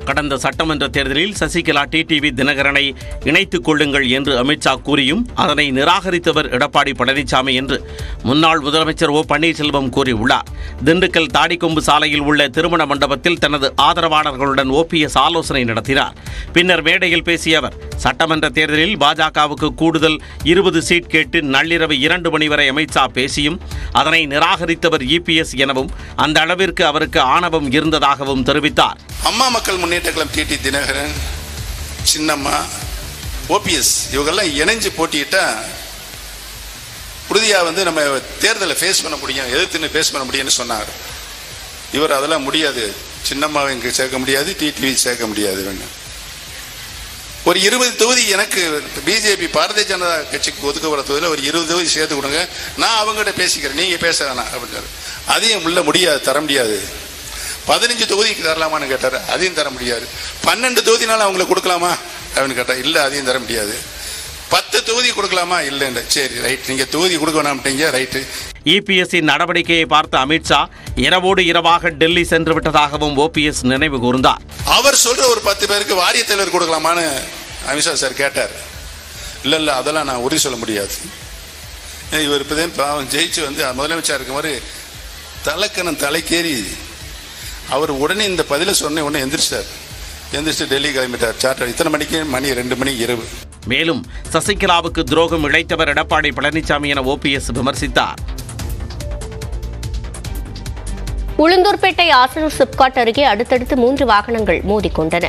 கடந்த சட்டமன்ற தேர்தலில் சசிகலா டிடிவி தினகரனை இணைத்துக் கொள்ளுங்கள் என்று அமித்ஷா கூறியும் அதனை நிராகரித்தவர் எடப்பாடி பழனிசாமி என்று முன்னாள் முதலமைச்சர் ஓ பன்னீர்செல்வம் கூறியுள்ளார் திண்டுக்கல் தாடிக்கொம்பு சாலையில் உள்ள திருமண மண்டபத்தில் தனது ஆதரவாளர்களுடன் ஓபிஎஸ் ஆலோசனை நடத்தினார் பின்னர் மேடையில் பேசிய அவர் சட்டமன்ற தேர்தலில் பாஜகவுக்கு கூடுதல் இருபது சீட் கேட்டு நள்ளிரவு இரண்டு மணி வரை அமித்ஷா பேசியும் அதனை நிராகரித்தவர் இபிஎஸ் எனவும் அந்த அளவிற்கு அவருக்கு ஆணவம் இருந்ததாகவும் தெரிவித்தார் அம்மா மக்கள் முன்னேற்ற கழகம் டிடி தினகரன் சின்னம்மா ஓபிஎஸ் இவங்கெல்லாம் இணைஞ்சு போட்டியிட்டா உறுதியா வந்து நம்ம தேர்தலை ஃபேஸ் பண்ண முடியும் எதிர்த்து ஃபேஸ் பண்ண முடியும்னு சொன்னார் இவர் அதெல்லாம் முடியாது சின்னம்மாவை இங்கே சேர்க்க முடியாது டிடிவி சேர்க்க முடியாது வேணும் ஒரு இருபது தொகுதி எனக்கு பிஜேபி பாரதிய ஜனதா கட்சிக்கு ஒதுக்கப்பட தொகுதியில் ஒரு இருபது தொகுதி சேர்த்து கொடுங்க நான் அவங்ககிட்ட பேசிக்கிறேன் நீங்க பேச வேணாம் அப்படின்னாரு அதையும் உள்ள முடியாது தர முடியாது பதினஞ்சு தொகுதிக்கு தரலாமான்னு கேட்டார் அதையும் தர முடியாது பன்னெண்டு தொகுதினால அவங்களுக்கு கொடுக்கலாமா அப்படின்னு கேட்டார் இல்லை அதையும் தர முடியாது பத்து தொகுதி கொடுக்கலாமா இல்லைன்னு சரி ரைட் நீங்க தொகுதி கொடுக்க வேணாம்ட்டீங்க ரைட்டு இபிஎஸ்ஸின் நடவடிக்கையை பார்த்த அமித்ஷா இரவோடு இரவாக டெல்லி சென்று விட்டதாகவும் ஓபிஎஸ் நினைவு கூர்ந்தார் அவர் சொல்ற ஒரு பத்து பேருக்கு வாரிய தலைவர் கொடுக்கலாமான்னு அமித்ஷா சார் கேட்டார் இல்ல இல்ல அதெல்லாம் நான் உறுதி சொல்ல முடியாது ஏன் இவர் இப்பதான் பாவம் ஜெயிச்சு வந்து முதலமைச்சர் இருக்க மாதிரி தலைக்கணம் தலைக்கேறி அவர் உடனே இந்த பதிலை சொன்ன உடனே எந்திரிச்சார் எந்திரிச்சு டெல்லி கிளம்பிட்டார் சார்ட்டர் இத்தனை மணிக்கு மணி ரெண்டு மணி இரவு மேலும் சசிகலாவுக்கு துரோகம் இழைத்தவர் எடப்பாடி பழனிசாமி என ஓபிஎஸ் விமர்சித்தார் உளுந்தூர்பேட்டை ஆசனூர் சிப்காட் அருகே அடுத்தடுத்து மூன்று வாகனங்கள் மோதிக்கொண்டன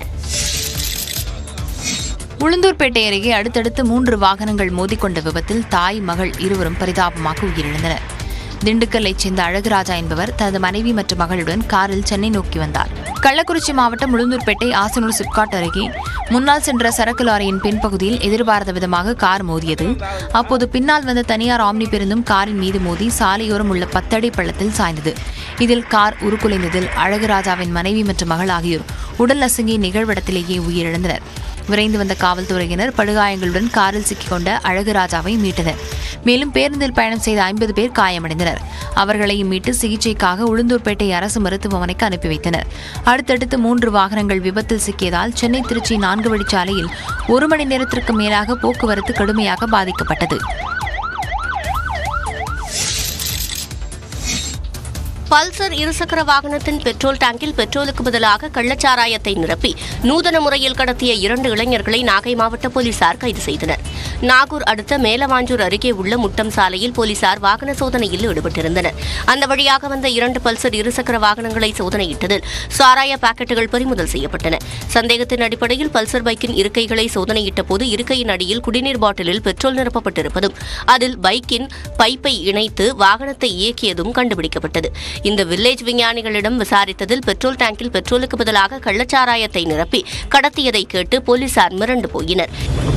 உளுந்தூர்பேட்டை அருகே அடுத்தடுத்து மூன்று வாகனங்கள் மோதிக்கொண்ட விபத்தில் தாய் மகள் இருவரும் பரிதாபமாக உயிரிழந்தனர் திண்டுக்கல்லைச் சேர்ந்த அழகுராஜா என்பவர் தனது மனைவி மற்றும் மகளுடன் காரில் சென்னை நோக்கி வந்தார் கள்ளக்குறிச்சி மாவட்டம் உளுந்தூர்பேட்டை ஆசனூர் சிப்காட் அருகே முன்னால் சென்ற சரக்கு லாரியின் பின்பகுதியில் எதிர்பாராத விதமாக கார் மோதியது அப்போது பின்னால் வந்த தனியார் ஆம்னி பேருந்தும் காரின் மீது மோதி சாலையோரம் உள்ள பத்தடி பள்ளத்தில் சாய்ந்தது இதில் கார் உருக்குலைந்ததில் அழகுராஜாவின் மனைவி மற்றும் மகள் ஆகியோர் உடல் நசுங்கி நிகழ்விடத்திலேயே உயிரிழந்தனர் விரைந்து வந்த காவல்துறையினர் படுகாயங்களுடன் காரில் சிக்கிக்கொண்ட அழகுராஜாவை மீட்டனர் மேலும் பேருந்தில் பயணம் செய்த ஐம்பது பேர் காயமடைந்தனர் அவர்களையும் மீட்டு சிகிச்சைக்காக உளுந்தூர்பேட்டை அரசு மருத்துவமனைக்கு அனுப்பி வைத்தனர் அடுத்தடுத்து மூன்று வாகனங்கள் விபத்தில் சிக்கியதால் சென்னை திருச்சி நான்கு வழிச்சாலையில் ஒரு மணி நேரத்திற்கு மேலாக போக்குவரத்து கடுமையாக பாதிக்கப்பட்டது பல்சர் இருசக்கர வாகனத்தின் பெட்ரோல் டேங்கில் பெட்ரோலுக்கு பதிலாக கள்ளச்சாராயத்தை நிரப்பி நூதன முறையில் கடத்திய இரண்டு இளைஞர்களை நாகை மாவட்ட போலீசார் கைது செய்தனர் நாகூர் அடுத்த மேலவாஞ்சூர் அருகே உள்ள முட்டம் சாலையில் போலீசார் வாகன சோதனையில் ஈடுபட்டிருந்தனர் அந்த வழியாக வந்த இரண்டு பல்சர் இருசக்கர வாகனங்களை சோதனையிட்டதில் சாராய பாக்கெட்டுகள் பறிமுதல் செய்யப்பட்டன சந்தேகத்தின் அடிப்படையில் பல்சர் பைக்கின் இருக்கைகளை சோதனையிட்ட போது இருக்கையின் அடியில் குடிநீர் பாட்டிலில் பெட்ரோல் நிரப்பப்பட்டிருப்பதும் அதில் பைக்கின் பைப்பை இணைத்து வாகனத்தை இயக்கியதும் கண்டுபிடிக்கப்பட்டது இந்த வில்லேஜ் விஞ்ஞானிகளிடம் விசாரித்ததில் பெட்ரோல் டேங்கில் பெட்ரோலுக்கு பதிலாக கள்ளச்சாராயத்தை நிரப்பி கடத்தியதை கேட்டு போலீசார் மிரண்டு போயினர்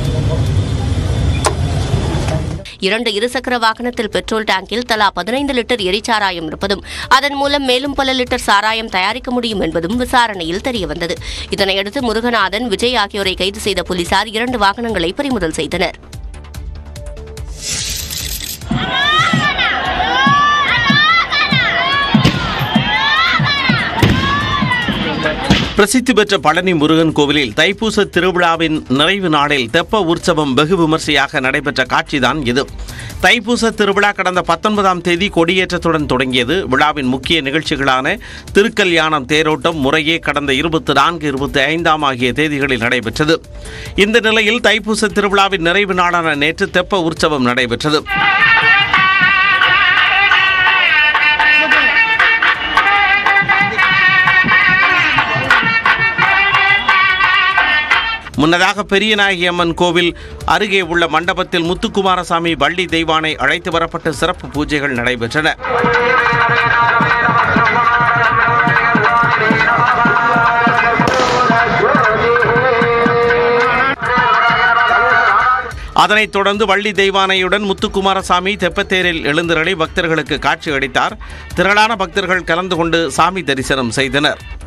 இரண்டு இருசக்கர வாகனத்தில் பெட்ரோல் டேங்கில் தலா பதினைந்து லிட்டர் எரிச்சாராயம் இருப்பதும் அதன் மூலம் மேலும் பல லிட்டர் சாராயம் தயாரிக்க முடியும் என்பதும் விசாரணையில் தெரியவந்தது இதனையடுத்து முருகநாதன் விஜய் ஆகியோரை கைது செய்த போலீசார் இரண்டு வாகனங்களை பறிமுதல் செய்தனர் பிரசித்தி பெற்ற பழனி முருகன் கோவிலில் தைப்பூச திருவிழாவின் நிறைவு நாளில் தெப்ப உற்சவம் வெகு விமர்சையாக நடைபெற்ற காட்சிதான் இது தைப்பூச திருவிழா கடந்த பத்தொன்பதாம் தேதி கொடியேற்றத்துடன் தொடங்கியது விழாவின் முக்கிய நிகழ்ச்சிகளான திருக்கல்யாணம் தேரோட்டம் முறையே கடந்த இருபத்தி நான்கு இருபத்தி ஐந்தாம் ஆகிய தேதிகளில் நடைபெற்றது இந்த நிலையில் தைப்பூச திருவிழாவின் நிறைவு நாளான நேற்று தெப்ப உற்சவம் நடைபெற்றது முன்னதாக பெரியநாயகி அம்மன் கோவில் அருகே உள்ள மண்டபத்தில் முத்துக்குமாரசாமி வள்ளி தெய்வானை அழைத்து வரப்பட்டு சிறப்பு பூஜைகள் நடைபெற்றன அதனைத் தொடர்ந்து வள்ளி தெய்வானையுடன் முத்துக்குமாரசாமி தெப்பத்தேரில் எழுந்தருளி பக்தர்களுக்கு காட்சி அளித்தார் திரளான பக்தர்கள் கலந்து கொண்டு சாமி தரிசனம் செய்தனர்